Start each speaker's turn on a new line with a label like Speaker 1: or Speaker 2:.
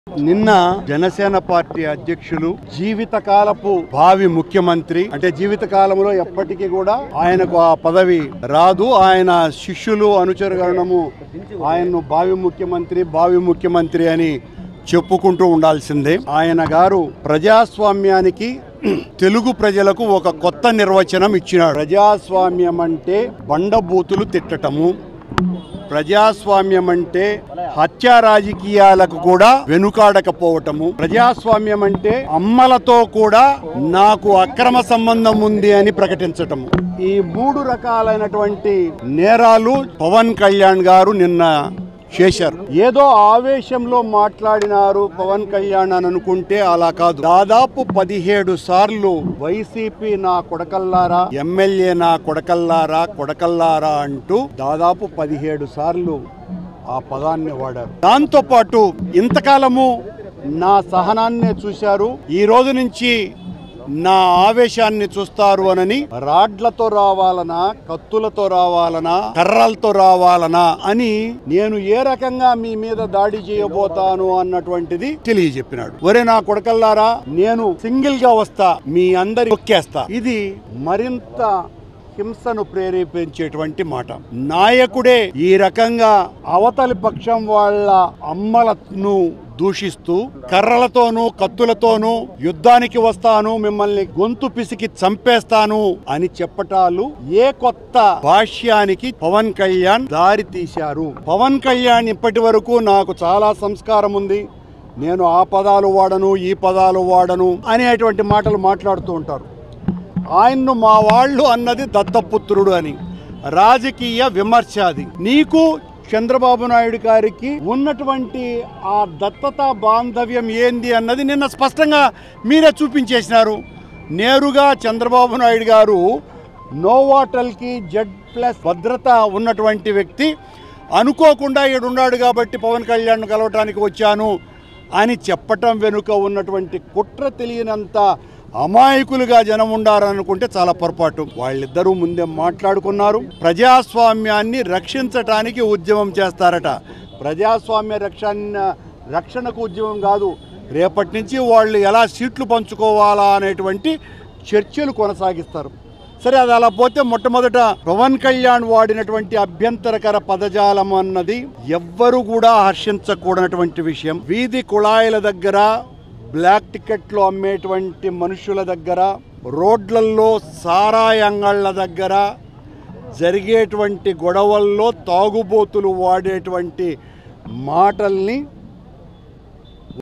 Speaker 1: నిన్న జనసేన పార్టీ అధ్యక్షులు జీవితకాలపు భావి ముఖ్యమంత్రి అంటే జీవిత కాలంలో ఎప్పటికీ కూడా ఆయనకు ఆ పదవి రాదు ఆయన శిష్యులు అనుచరగణము ఆయన్ను భావి ముఖ్యమంత్రి భావి ముఖ్యమంత్రి అని చెప్పుకుంటూ ఉండాల్సిందే ఆయన గారు ప్రజాస్వామ్యానికి తెలుగు ప్రజలకు ఒక కొత్త నిర్వచనం ఇచ్చినాడు ప్రజాస్వామ్యం అంటే బండబూతులు తిట్టటము ప్రజాస్వామ్యం అంటే హత్యా రాజకీయాలకు కూడా వెనుకాడకపోవటము ప్రజాస్వామ్యం అంటే అమ్మలతో కూడా నాకు అక్రమ సంబంధం ఉంది అని ప్రకటించటము ఈ మూడు రకాలైనటువంటి నేరాలు పవన్ కళ్యాణ్ గారు నిన్న చేశారు ఏదో ఆవేశంలో మాట్లాడినారు పవన్ కళ్యాణ్ అని అనుకుంటే అలా కాదు దాదాపు పదిహేడు సార్లు వైసీపీ నా కొడకల్లారా ఎమ్మెల్యే నా కొడకల్లారా కొడకల్లారా అంటూ దాదాపు పదిహేడు సార్లు ఆ పదాన్ని వాడారు దాంతో పాటు ఇంతకాలము నా సహనాన్నే చూశారు ఈ రోజు నుంచి నా ఆవేశాన్ని చూస్తారు అనని రాడ్లతో రావాలనా కత్తులతో రావాలనా కర్రలతో రావాలనా అని నేను ఏ రకంగా మీ మీద దాడి చేయబోతాను అన్నటువంటిది తెలియజెప్పినాడు ఒరే నా కొడకల్లారా నేను సింగిల్ గా వస్తా మీ అందరి తొక్కేస్తా ఇది మరింత హింసను ప్రేరేపించేటువంటి మాట నాయకుడే ఈ రకంగా అవతలి పక్షం వాళ్ళ అమ్మలను దూషిస్తూ కర్రలతోనూ కత్తులతోనూ యుద్ధానికి వస్తాను మిమ్మల్ని గొంతు పిసికి చంపేస్తాను అని చెప్పటాలు ఏ కొత్త భాష్యానికి పవన్ కళ్యాణ్ దారి తీశారు పవన్ కళ్యాణ్ ఇప్పటి వరకు నాకు చాలా సంస్కారం ఉంది నేను ఆ పదాలు వాడను ఈ పదాలు వాడను అనేటువంటి మాటలు మాట్లాడుతూ ఉంటారు ఆయన్ను మా వాళ్ళు అన్నది దత్తపుత్రుడు అని రాజకీయ విమర్శ అది నీకు చంద్రబాబు నాయుడు గారికి ఉన్నటువంటి ఆ దత్తత బాంధవ్యం ఏంది అన్నది నిన్న స్పష్టంగా మీరే చూపించేసినారు నేరుగా చంద్రబాబు నాయుడు గారు నోవాటల్కి జెడ్ ప్లస్ భద్రత ఉన్నటువంటి వ్యక్తి అనుకోకుండా ఈడున్నాడు కాబట్టి పవన్ కళ్యాణ్ కలవటానికి వచ్చాను అని చెప్పటం వెనుక ఉన్నటువంటి కుట్ర తెలియనంత అమాయకులుగా జనం ఉండారనుకుంటే చాలా పొరపాటు వాళ్ళిద్దరూ ముందే మాట్లాడుకున్నారు ప్రజాస్వామ్యాన్ని రక్షించటానికి ఉద్యమం చేస్తారట ప్రజాస్వామ్య రక్షణ రక్షణకు ఉద్యమం కాదు రేపటి నుంచి వాళ్ళు ఎలా సీట్లు పంచుకోవాలా అనేటువంటి చర్చలు కొనసాగిస్తారు సరే అది అలా పోతే మొట్టమొదట పవన్ కళ్యాణ్ వాడినటువంటి అభ్యంతరకర పదజాలం అన్నది ఎవ్వరు కూడా హర్షించకూడనటువంటి విషయం వీధి కుళాయిల దగ్గర బ్లాక్ టికెట్లు అమ్మేటువంటి మనుషుల దగ్గర రోడ్లల్లో సారాయి అంగళ్ళ దగ్గర జరిగేటువంటి గొడవల్లో తాగుబోతులు వాడేటువంటి మాటల్ని